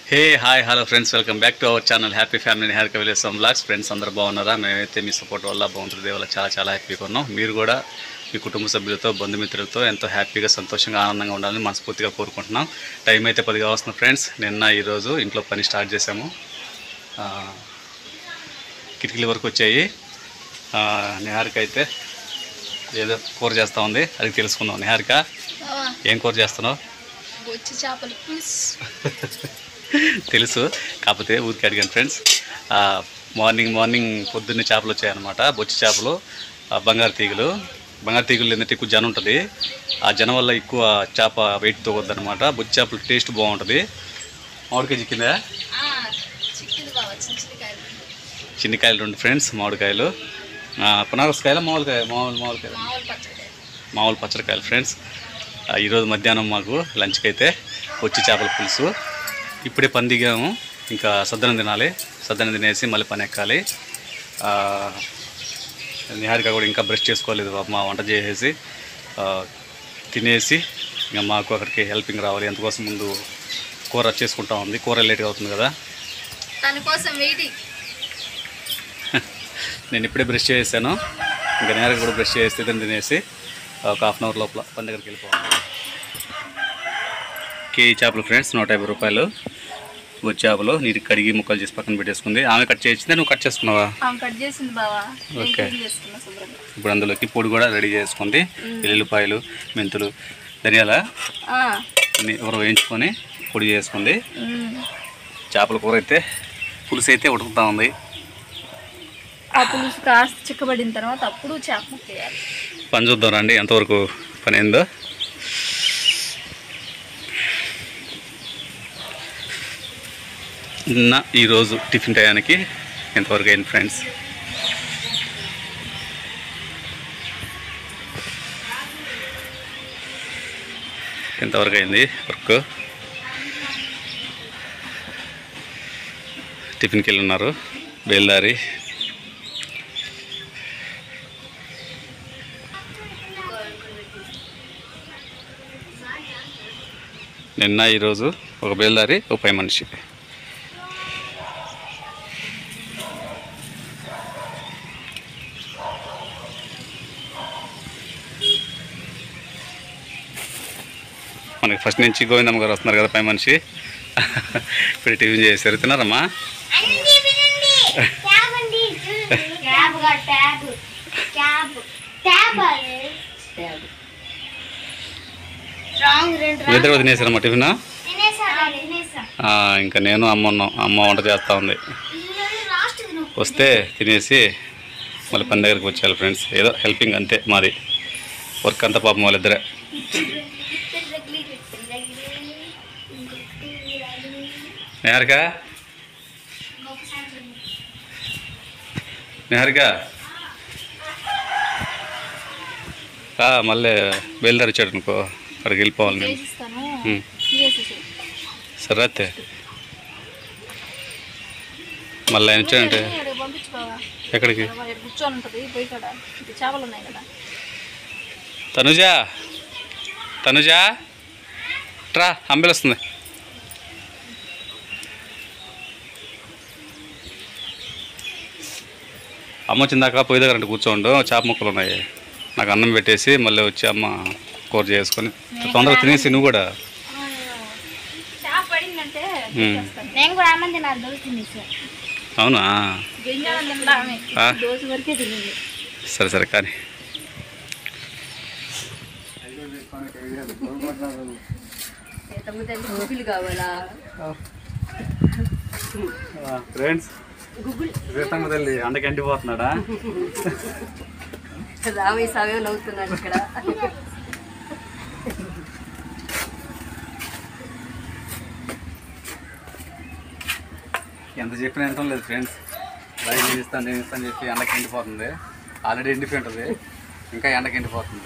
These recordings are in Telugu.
Hey hi hello friends welcome back to our channel happy family happy village some blogs friends అందరూ బాగున్నారా మేమైతే మీ సపోర్ట్ వల్ల బాగుంటుంది వల్ల చాలా చాలా హ్యాపీగా ఉన్నాం మీరు కూడా మీ కుటుంబ సభ్యులతో బంధుమిత్రులతో ఎంతో హ్యాపీగా సంతోషంగా ఆనందంగా ఉండాలని మనస్ఫూర్తిగా కోరుకుంటున్నాం టైం అయితే పదిగా వస్తుంది ఫ్రెండ్స్ నిన్న ఈరోజు ఇంట్లో పని స్టార్ట్ చేసాము ఆ, కిటికీల వరకు వచ్చాయి ఆ, నిహారిక అయితే ఏదో కూర చేస్తూ ఉంది అది తెలుసుకుందాం నిహారిక ఏం కూర చేస్తున్నావు బొచ్చి చేపల పులుసు తెలుసు కాకపోతే ఊరికి అడిగాను ఫ్రెండ్స్ ఆ, మార్నింగ్ మార్నింగ్ పొద్దున్నే చేపలు వచ్చాయన్నమాట బొచ్చి చేపలు ఆ, బంగారు తీగలు బంగారు తీగలు ఏంటంటే ఎక్కువ జనం ఉంటుంది ఆ జనం వల్ల ఎక్కువ చేప వెయిట్ తోగొద్దు అనమాట బొచ్చి చేపలు టేస్ట్ బాగుంటుంది మామిడికాయ చిక్కిందా చిక్కింది బావ చిన్న చిన్నకాయలు చిన్నకాయలు రెండు ఫ్రెండ్స్ మామిడికాయలు ఆ, పునాగసకాయలు మామిడికాయ మామూలు మామిడికాయలు మామూలు పచ్చడి మామూలు పచ్చడికాయలు ఫ్రెండ్స్ ఆ, ఈరోజు మధ్యాహ్నం మాకు లంచ్కి అయితే వచ్చి చేపల పులుసు ఇప్పుడే పని దిగాము ఇంకా సద్దనం తినాలి సద్దనం తినేసి మళ్ళీ పని ఎక్కాలి ఆ, నిహారిక కూడా ఇంకా బ్రష్ చేసుకోలేదు మా వంట చేసేసి ఆ, తినేసి ఇంకా మాకు అక్కడికి హెల్పింగ్ రావాలి ఎంతకోసం ముందు కూర చేసుకుంటా ఉంది కూర లేట్గా అవుతుంది కదా తన కోసం వెయిటింగ్ నేను ఇప్పుడే బ్రష్ చేసాను ఇంకా నేరుగా కూడా బ్రష్ చేసి తిని తినేసి ఒక హాఫ్ అన్ అవర్ లోపల పని దగ్గరికి వెళ్ళిపోవాలి కేజీ చేపలు ఫ్రెండ్స్ నూట యాభై రూపాయలు బొచ్చి చేపలు నీటికి కడిగి ముక్కలు చేసి పక్కన పెట్టేసుకుంది ఆమె కట్ చేసిందే నువ్వు కట్ చేసుకున్నావా ఆమె కట్ చేసింది బావా నేను ఓకే. clean చేసుకున్నా శుభ్రంగా ఇప్పుడు అందులోకి పొడి కూడా రెడీ చేసుకుంది ఎల్లుల్లిపాయలు మెంతులు ధనియాల ఆ, అన్ని ఊర వేయించుకొని పొడి చేసుకుంది ఉమ్. చేపల కూర అయితే పులుసు అయితే ఉడుకుతా ఉంది ఆ పులుసు కాస్త చిక్కబడిన తర్వాత అప్పుడు చేప ముక్క వేయాలి పని చూద్దాం రండి ఎంతవరకు పని అయిందో నిన్న ఈరోజు టిఫిన్ టయానికి ఎంతవరకు అయింది ఫ్రెండ్స్ ఎంతవరకు అయింది వర్క్ టిఫిన్కి వెళ్ళి ఉన్నారు బయలుదారి నిన్న ఈరోజు ఒక బయలుదారి ఒక పై మనిషి మనకి ఫస్ట్ నుంచి గోవిందమ్మ గారు వస్తున్నారు కదా పై మనిషి ఇప్పుడు టిఫిన్ చేశారు తిన్నారమ్మా ట్యాబ్ అండి ట్యాబ్ గా tab tab tab tab wrong రెండు నిద్ర తినేసారమ్మా టిఫిన్ తినేసా తినేసా ఆ, ఇంకా నేను అమ్మ ఉన్నాం అమ్మ వంట చేస్తూ ఉంది లాస్ట్ వస్తే తినేసి మళ్ళీ పని దగ్గరికి వచ్చేయాలి ఫ్రెండ్స్ ఏదో హెల్పింగ్ అంతే మాది వర్క్ అంతా పాపం వాళ్ళిద్దరే నిహారిక నిహారిక రా, మళ్ళీ బయలుదేరి వచ్చాడు అనుకో అక్కడికి వెళ్ళిపోవాలి నేను వేసిస్తాను ఉమ్. వేసేసి సరే అయితే మళ్ళీ ఆయన వచ్చాడంటే ఇక్కడికి పంపించు బావా ఎక్కడికి ఇక్కడ కూర్చొని ఉంటుంది పోయి కాడ ఇది చేపలు ఉన్నాయి కదా తనుజా తనుజా ట్రా అంబెల్ వస్తుంది అమ్మ వచ్చిందాక పొయ్యి దగ్గర అంటే కూర్చోండు చేప ముక్కలు ఉన్నాయి నాకు అన్నం పెట్టేసి మళ్ళీ వచ్చి అమ్మ కూర చేసుకొని తొందరగా తినేసి నువ్వు కూడా చేప పడిందంటే ఉమ్. చేస్తాను నేను కూడా అన్నం తినాలి దోశ తినేసా అవునా గింజలు తినలా ఆమె ఆ. దోశ వరకే తినింది సరే సరే కానీ గుగ్గులు కావాలా ఫ్రెండ్స్ సీతమ్మ తల్లి అండకి ఎండిపోతున్నాడా రామయ్య సాగే నవ్వుతున్నాడు ఇక్కడ ఎంత చెప్పినా వినటం లేదు ఫ్రెండ్స్ రైట్ నేను ఇస్తాను నేను ఇస్తాను చెప్పి ఎండకి ఎండిపోతుంది ఆల్రెడీ ఎండిపోయి ఉంటుంది ఇంకా ఎండకి ఎండిపోతుంది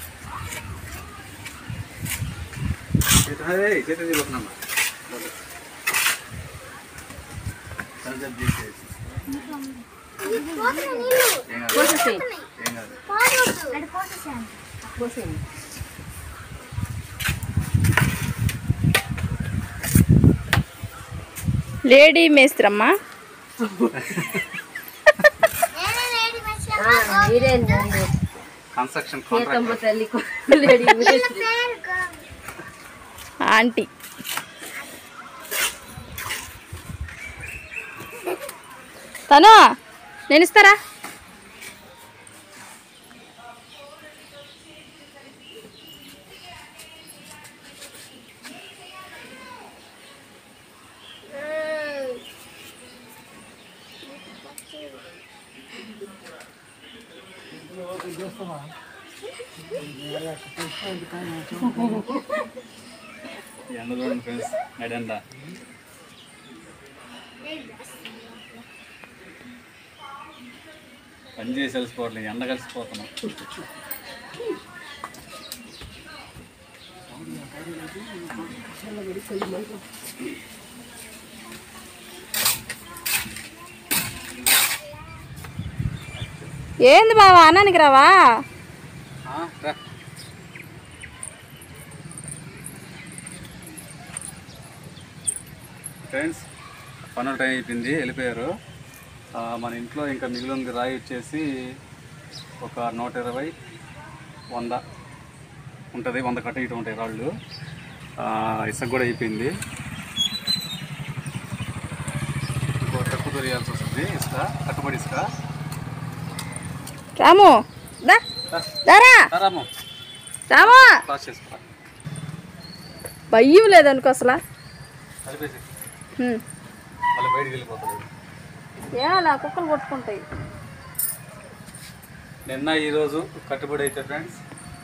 చేతి చేతి తీసుకున్నామ్మా ఏం కాదు పోసేసేయ్. ఏం కాదు అది పోసేసాను పోసేయండి. లేడీ మేస్త్రమ్మ నేనే లేడీ మనిషి మీరేందండి కన్స్ట్రక్షన్ సీతమ్మ కాంట్రాక్ట్ తల్లి లేడీ మేస్త్రి. పేరు గో- ఆంటీ తను నేను ఇస్తారా ఎండ చూడండి ఫ్రెండ్స్ నడండా పని చేసి కలిసిపోవట్లేదు ఎండ కలిసిపోతున్నాం ఏంది బావా అన్నానికి రావా ఆ, రా. ఫ్రెండ్స్ పనుల టైం అయిపోయింది వెళ్ళిపోయారు ఆ, మన ఇంట్లో ఇంకా మిగిలింది రాయి వచ్చేసి ఒక నూట ఇరవై వంద ఉంటుంది వంద కట్ట ఇటు ఉంటాయి రాళ్ళు ఆ, ఇసుక కూడా అయిపోయింది ఇంకో తక్కువ దొరియాల్సి వస్తుంది ఇసుక కట్టుబడి ఇసుక రాము దా దారా రాము రాము క్రాస్ చేసుకో భయం లేదనుకో అసలు కలిపేసి హ్మ్. మళ్ళీ బయటికి వెళ్ళిపోతుంది ఏలా కుక్కలు కొట్టుకుంటాయి నిన్న ఈరోజు కట్టుబడి అయితే ఫ్రెండ్స్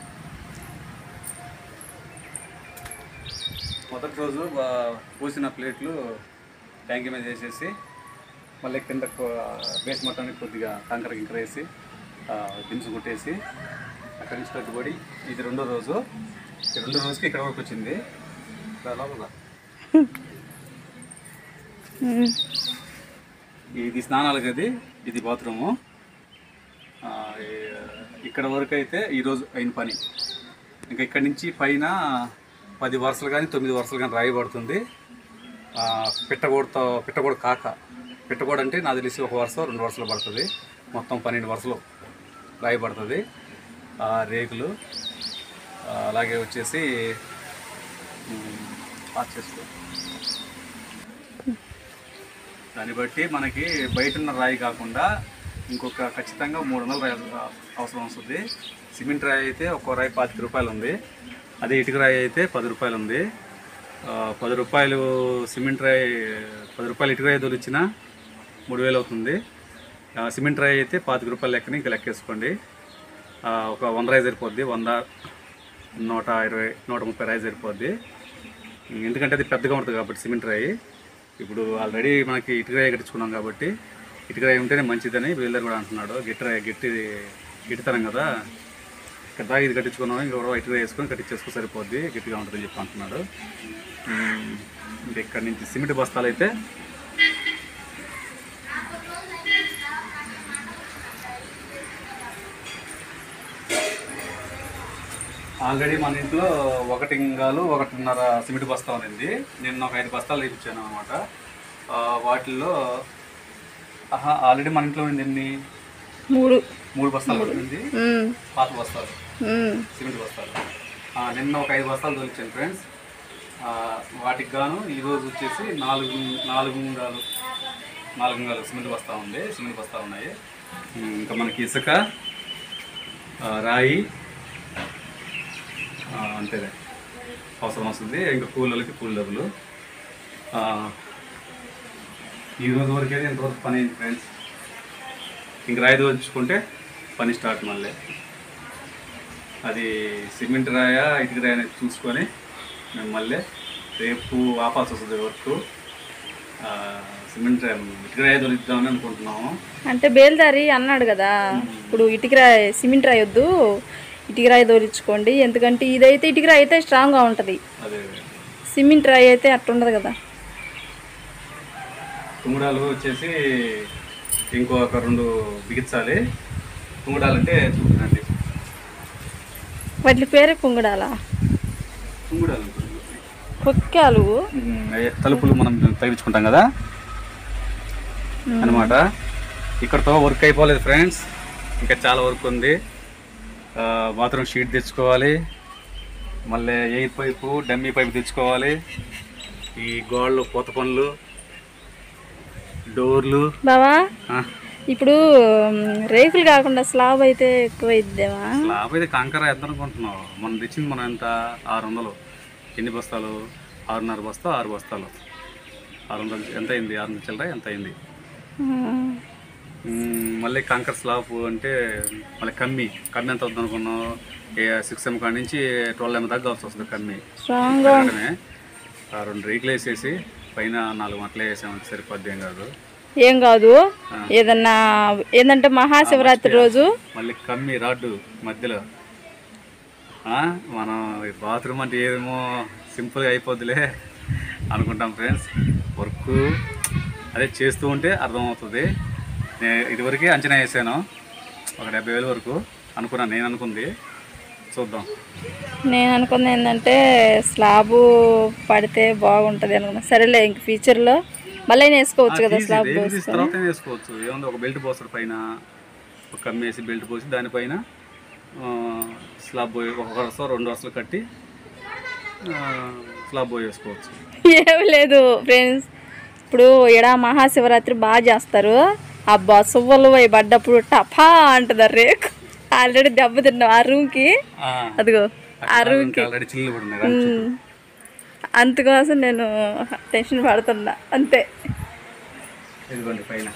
మొదటి రోజు ఆ, పూసిన ప్లేట్లు ట్యాంకీ మీద వేసేసి మళ్ళీ కింద బేస్ మొత్తానికి కొద్దిగా కంకర గింకర వేసి ఆ, దినుసు కొట్టేసి అక్కడి నుంచి కట్టుబడి ఇది రెండో రోజు ఈ రెండో రోజుకి ఇక్కడ వరకు వచ్చింది రా, లోపలికి రా. హ్మ్. ఇది స్నానాల గది ఇది బాత్రూము ఆ, ఈ- ఇక్కడ వరకు అయితే ఈరోజు అయిన పని ఇంకా ఇక్కడి నుంచి పైన పది వరుసలు కానీ తొమ్మిది వరుసలు కానీ రాయి పడుతుంది ఆ, పిట్టగోడతో పిట్టగోడ కాక పిట్టగోడ అంటే నాకు తెలిసి ఒక వరుస రెండు వరుసలు పడుతుంది మొత్తం పన్నెండు వరుసలు రాయి పడుతుంది ఆ, రేకులు ఆ, అలాగే వచ్చేసి ఉమ్, పాస్ చేసుకో దాన్ని బట్టి మనకి బయట ఉన్న రాయి కాకుండా ఇంకొక ఖచ్చితంగా మూడు వందల రాయి అవసరం వస్తుంది సిమెంట్ రాయి అయితే ఒక్కో రాయి పాతిక రూపాయలు ఉంది అదే ఇటుక రాయి అయితే పది రూపాయలు ఉంది ఆ, పది రూపాయలు సిమెంట్ రాయి పది రూపాయలు ఇటుక రాయి దొరికిన మూడు వేలు అవుతుంది ఆ, సిమెంట్ రాయి అయితే పాతిక రూపాయల లెక్కని ఇంకా లెక్కేసుకోండి ఆ, ఒక వంద రాయి సరిపోద్ది వంద నూట ఇరవై నూట ముప్పై రాయి సరిపోద్ది ఎందుకంటే అది పెద్దగా ఉంటుంది కాబట్టి సిమెంట్ రాయి ఇప్పుడు ఆల్రెడీ మనకి ఇటుక రాయి కట్టించుకున్నాం కాబట్టి ఇటుక రాయి ఉంటేనే మంచిదని వీళ్ళర్ కూడా అంటున్నాడు గట్టి రాయి గట్టి గిట్టితనం కదా ఇక్కడ దాకా ఇది కట్టించుకున్నాం ఇంకొక ఇటుక రాయి వేసుకొని కట్టించేసుకో సరిపోద్ది గట్టిగా ఉంటుందని చెప్పి అంటున్నాడు ఉమ్, ఇంకా ఇక్కడ నుంచి సిమెంట్ బస్తాలు అయితే ఆల్రెడీ మన ఇంట్లో ఒకటి ఇంగాలు ఒకటిన్నర సిమెంట్ బస్తా ఉంది నేను ఒక ఐదు బస్తాలు తెప్పించాను అనమాట వాటిల్లో ఆహా ఆల్రెడీ మన ఇంట్లో ఉంది ఎన్ని మూడు మూడు బస్తాలు ఉంది హ్మ్. పాత బస్తాలు హ్మ్. సిమెంట్ బస్తాలు ఆ, నిన్న ఒక ఐదు బస్తాలు తోలిచ్చాను ఫ్రెండ్స్ వాటికి గాను ఈరోజు వచ్చేసి నాలుగు నాలుగు ఉంగాలు నాలుగు ఉంగాలు సిమెంట్ బస్తా ఉంది సిమెంట్ బస్తాలు ఉన్నాయి ఉమ్, ఇంకా మనకి ఇసుక ఆ, రాయి ఆ, అంతేలే అవసరం వస్తుంది ఇంకా కూలీలకి కూలి డబ్బులు ఆ, ఈ రోజు వరకు అయితే ఇంతవరకు పని అయింది ఫ్రెండ్స్ ఇంక రాయి దోచుకుంటే పని స్టార్ట్ మళ్ళీ అది సిమెంట్ రాయా ఇటుక రాయా అనేది చూసుకొని మేము మళ్ళీ రేపు ఆపాల్సి వస్తుంది వర్క్ ఆ, సిమెంట్ రాయి ఇటుక రాయి దొరికిద్దామని అనుకుంటున్నాము అంటే బేల్దారి అన్నాడు కదా ఇప్పుడు ఇటుక రాయి సిమెంట్ రాయి వద్దు ఇటుక రాయి దోరించుకోండి ఎందుకంటే ఇదైతే ఇటుక రాయి అయితే స్ట్రాంగ్గా ఉంటుంది అదే సిమెంట్ రాయి అయితే అట్టుండదు కదా తుంగుడాలు వచ్చేసి ఇంకొక రెండు బిగించాలి తుంగుడాలు అంటే చూడండి వాటి పేరే కుంగడాలా తుంగుడాలు పొక్కాలు ఉమ్, అయ్యే తలుపులు మనం తగిలించుకుంటాం కదా అనమాట ఇక్కడతో వర్క్ అయిపోలేదు ఫ్రెండ్స్ ఇంకా చాలా వర్క్ ఉంది బాత్రూమ్ షీట్ తెచ్చుకోవాలి మళ్ళీ ఎయిర్ పైపు డమ్మీ పైపు తెచ్చుకోవాలి ఈ గోళ్ళు పూత పనులు డోర్లు బావా ఆ, ఇప్పుడు మ్, రేకులు కాకుండా స్లాబ్ అయితే ఎక్కువ ఇద్దేమా స్లాబ్ అయితే కంకర వేద్దాం అనుకుంటున్నాం మనం తెచ్చింది మనం ఎంత ఆరు వందలు ఎన్ని బస్తాలు ఆరున్నర బస్తా ఆరు బస్తాలు ఆరు వందలు ఎంత అయింది ఆరు వందల చిల్లర ఎంత అయింది మ్మ్, మళ్ళీ కంకర్ స్లాబ్ అంటే మళ్ళీ కమ్మి కమ్మి ఎంత అవుతుంది అనుకున్నాం సిక్స్ ఎం కాడి నుంచి ట్వెల్వ్ ఎం దాకా కావాల్సి వస్తుంది కమ్మి స్ట్రాంగ్ పెరగడమే ఆ రెండు రేకులు వేసేసి పైన నాలుగు మట్టలు వేసామంటే సరిపోద్ది ఏం కాదు ఏం కాదు ఏదన్నా ఏంటంటే మహాశివరాత్రి రోజు మళ్ళీ కమ్మి రాడ్డు మధ్యలో ఆ, మనం ఈ బాత్రూమ్ అంటే ఏదేమో సింపుల్గా అయిపోద్దిలే అనుకుంటాం ఫ్రెండ్స్ వర్క్ అదే చేస్తూ ఉంటే అర్థమవుతుంది నేను ఇదివరకే అంచనా వేసాను ఒక డెబ్బై వేల వరకు అనుకున్నాను నేను అనుకుంది చూద్దాం నేను అనుకుంది ఏంటంటే స్లాబ్ పడితే బాగుంటుంది అనుకున్నా సరేలే ఇంక ఫ్యూచర్లో మళ్ళీ అయినా వేసుకోవచ్చు కదా తీసి స్లాబ్ రేకులు తీసిన తర్వాత వేసుకోవచ్చు ఏముంది ఒక బెల్ట్ పోస్తాడు పైన ఒక కమ్మేసి బెల్ట్ పోసి దానిపైన ఆ, స్లాబ్ పోయి ఒక వరుస రెండు వరుసలు కట్టి ఆ, స్లాబ్ పోయి వేసుకోవచ్చు ఏం లేదు ఫ్రెండ్స్ ఇప్పుడు ఇక్కడ మహాశివరాత్రి బాగా చేస్తారు అబ్బా సువ్వలు అవి పడ్డప్పుడు టఫా అంటుంది రేకు ఆల్రెడీ దెబ్బ తిన్నాం ఆ రూమ్కి అదిగో ఆ రూమ్కి ఆల్రెడీ చిల్లు పడినాయి కానీ ఉమ్. అందుకోసం నేను టెన్షన్ పడుతున్నా అంతే ఇదిగోండి పైన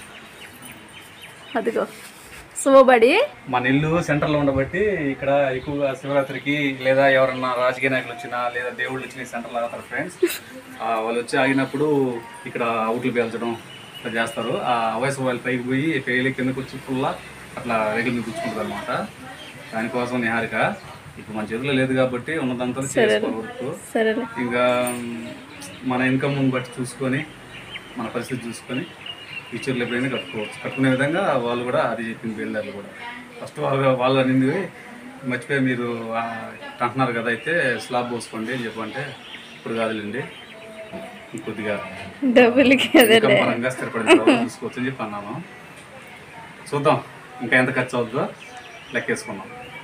అదిగో శుభబడి మన ఇల్లు సెంటర్లో ఉండబట్టి ఇక్కడ ఎక్కువగా శివరాత్రికి లేదా ఎవరన్నా రాజకీయ నాయకులు వచ్చినా లేదా దేవుళ్ళు వచ్చిన సెంటర్లో ఆగుతారు ఫ్రెండ్స్ వాళ్ళు వచ్చి ఆగినప్పుడు ఇక్కడ అవుట్లు పేల్చడం ఇట్లా చేస్తారు ఆ వయసు వాళ్ళు పైకి పోయి పేలి కిందకు వచ్చి ఫుల్లా అట్లా రెగ్యులర్ మీద కూర్చుంటుంది అనమాట దానికోసం నిహారిక ఇప్పుడు మన చేతిలో లేదు కాబట్టి ఉన్నదంతా చేసుకోవచ్చు సరేలే ఇంకా మన ఇన్కమ్ బట్టి చూసుకొని మన పరిస్థితి చూసుకొని ఫ్యూచర్లో ఎప్పుడైనా కట్టుకోవచ్చు కట్టుకునే విధంగా వాళ్ళు కూడా అది చెప్పింది బిల్డర్లు కూడా ఫస్ట్ వాళ్ళు వాళ్ళు అనింది మర్చిపోయి మీరు ఆ, అంటున్నారు కదా అయితే స్లాబ్ పోసుకోండి అని చెప్పంటే ఇప్పుడు కాదులేండి కొద్దిగా డబ్బులకి అదే ఇన్కమ్ పరంగా స్థిరపడిన తర్వాత చూసుకోవచ్చు అని చెప్పి అన్నాను చూద్దాం ఇంకా ఎంత ఖర్చు అవుతుందో లెక్కేసుకున్నాం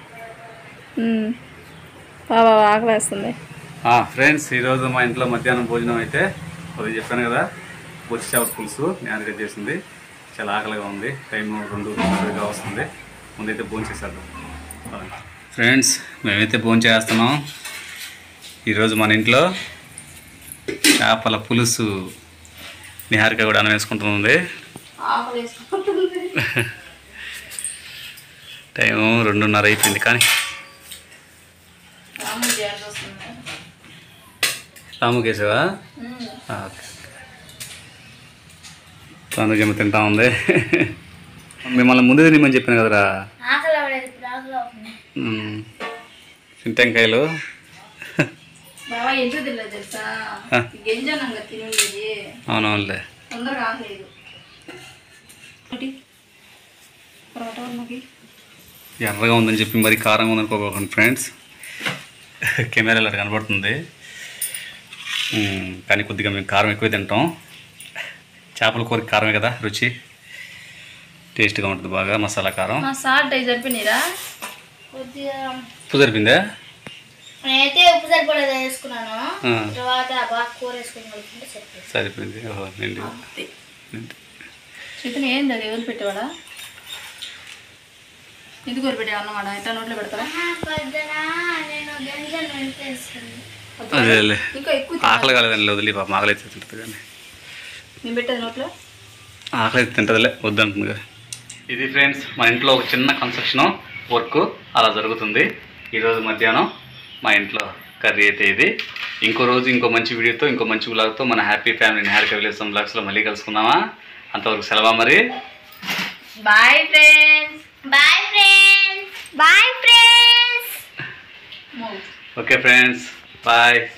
ఉమ్. బాబా ఆకలి వేస్తుంది ఫ్రెండ్స్ ఈరోజు మా ఇంట్లో మధ్యాహ్నం భోజనం అయితే అది చెప్పాను కదా బొచ్చి చేప పులుసు నేను చేసింది చాలా ఆకలిగా ఉంది టైం రెండు రెండుగా వస్తుంది ముందైతే భోజనం చేశాడు ఫ్రెండ్స్ మేమైతే భోజనం చేస్తున్నాం ఈరోజు మన ఇంట్లో చేపల పులుసు నిహారిక కూడా అన్నం వేసుకుంటుంది టైం రెండున్నర అయిపోయింది కానీ రాముకేశవా ఓకే తనుజమ్మ తింటా ఉంది మిమ్మల్ని ముందే తినమని చెప్పాను కదరా ఆకలి అవ్వలేదు ఇప్పుడు ఆకలి అవుతుంది ఉమ్. చింతకాయలు బాబా ఎందుకు తినలేదు తెలుసా ఆ. గింజనంగా తినేది అవునవునులే తొందరగా ఆకలేదు ఒకటి పరోటా ఉన్నది ఎర్రగా ఉందని చెప్పి మరి కారంగా ఉందనుకోకండి ఫ్రెండ్స్ కెమెరాలో అట్లా కనబడుతుంది ఉమ్, కానీ కొద్దిగా మేము కారం ఎక్కువ తింటాం చేపల కూర కారమే కదా రుచి టేస్ట్గా ఉంటుంది బాగా మసాలా కారం మా సాల్ట్ అవి సరిపోయినారా కొద్దిగా ఉప్పు సరిపోయిందా నేనైతే ఉప్పు సరిపడేది వేసుకున్నాను ఆ, తర్వాత బాగా కూర వేసుకుని కలుపుకుంటే సరిపోతుంది సరిపోయింది ఓహో నిండి నిండి. చేతిని ఏంది అది వదిలిపెట్టేవాడా ఎందుకు వదిలిపెట్టావు అన్నమాట ఇట్లా నోట్లో పెడతారా పొద్దున నేను గింజలు వెంటేస్తుంది అదేలే ఇంకా ఎక్కువ ఆకలి కాలేదండి వదిలి పాప ఆకలి అయితే తింటుంది కానీ నేను పెట్టేది నోట్లో ఆకలి అయితే తింటుందిలే వద్దంటుంది కదా ఇది ఫ్రెండ్స్ మన ఇంట్లో ఒక చిన్న కన్స్ట్రక్షన్ వర్క్ అలా జరుగుతుంది ఈరోజు మధ్యాహ్నం మా ఇంట్లో కర్రీ అయితే ఇది ఇంకో రోజు ఇంకో మంచి వీడియోతో ఇంకో మంచి వ్లాగ్తో మన హ్యాపీ ఫ్యామిలీ హ్యాపీ విలేజ్ వ్లాగ్స్లో మళ్ళీ కలుసుకుందామా అంతవరకు సెలవా మరి bye friends bye friends bye friends okay friends bye